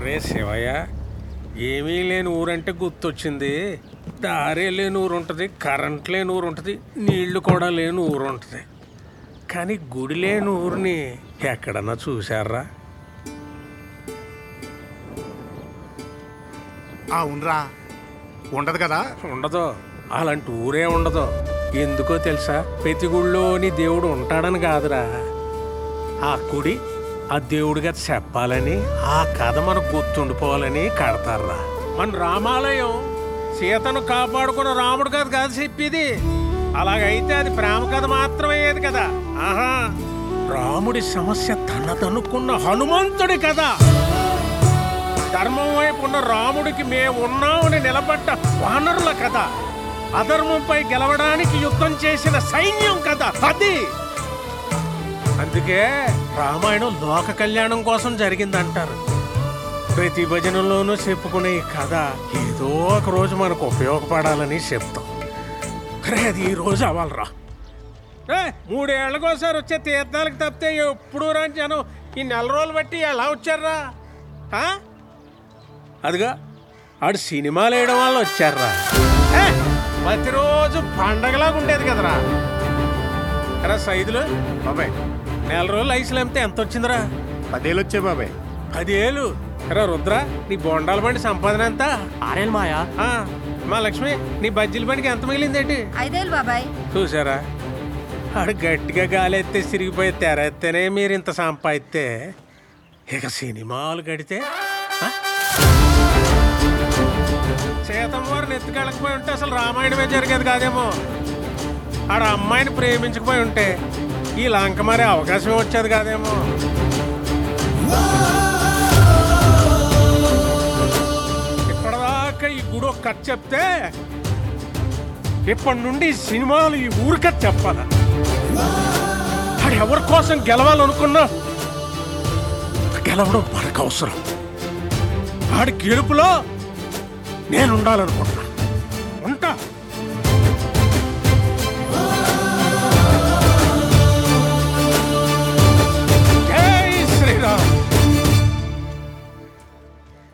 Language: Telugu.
రే శివయ్య ఏమీ లేని ఊరంటే గుర్తొచ్చింది దారే లేని ఊరు ఉంటుంది కరెంట్ లేని ఊరు ఉంటుంది నీళ్లు కూడా లేని ఊరు ఉంటుంది కానీ గుడి లేని ఊరిని ఎక్కడన్నా చూశారా అవునరా ఉండదు కదా ఉండదు అలాంటి ఊరే ఉండదు ఎందుకో తెలుసా ప్రతి గుళ్ళోని దేవుడు ఉంటాడని కాదురా ఆ గుడి ఆ దేవుడిగా చెప్పాలని ఆ కథ మనకు గుర్తుండిపోవాలని కడతారా మన రామాలయం సీతను కాపాడుకున్న రాముడు కథ కాదు చెప్పేది అలాగైతే అది ప్రేమ కథ మాత్రమే అయ్యేది కదా ఆహా రాముడి సమస్య తనదనుకున్న హనుమంతుడి కదా ధర్మం వైపు ఉన్న రాముడికి మేము ఉన్నామని నిలబడ్డ వానరుల కథ అధర్మంపై గెలవడానికి యుద్ధం చేసిన సైన్యం కథ అది అందుకే రామాయణం లోక కళ్యాణం కోసం జరిగిందంటారు ప్రతి భజనలోనూ చెప్పుకునే ఈ కథ ఏదో ఒక రోజు మనకు ఉపయోగపడాలని చెప్తాం రే అది ఈ రోజు అవ్వాలరా ఏ మూడేళ్లకోసారి వచ్చే తీర్థాలకు తప్పితే ఎప్పుడు రాని జనం ఈ నెల రోజులు బట్టి ఎలా వచ్చారా ఆ? అదిగా ఆడు సినిమాలు వేయడం వల్ల వచ్చారా ఏ, ప్రతిరోజు పండగలాగా ఉండేది కదరా రా సైదులు బాబాయ్ నెల రోజులు ఐసులు అమ్మితే ఎంత వచ్చిందిరా పదేళ్ళు వచ్చే బాబాయ్ పదేళ్ళు రా రుద్ర నీ బొండాల బండి సంపాదన ఎంత ఆరేలు మాయా ఆ, మా లక్ష్మి నీ బజ్జీల బండికి ఎంత మిగిలిందేంటి ఐదేళ్ళు బాబాయ్ చూసారా ఆడు గట్టిగా గాలి ఎత్తే సిరిగిపోయి తెరెత్తేనే మీరు ఇంత సంపాదిస్తే ఇక సినిమాలు కడితే ఆ? సీతమ్మ వారిని ఎత్తుకెళ్ళకపోయి ఉంటే అసలు రామాయణమే జరిగేది కాదేమో ఆడ అమ్మాయిని ప్రేమించకపోయి ఉంటే ఈ లంక మరి అవకాశం వచ్చేది కాదేమో ఇప్పటిదాకా ఈ గుడి ఒక కథ చెప్తే ఇప్పటి నుండి ఈ సినిమాలు ఈ ఊరికే చెప్పాల ఆడు ఎవరి కోసం గెలవాలనుకున్నా గెలవడం మనకు అవసరం ఆడి గెలుపులో నేను ఉండాలనుకుంటున్నా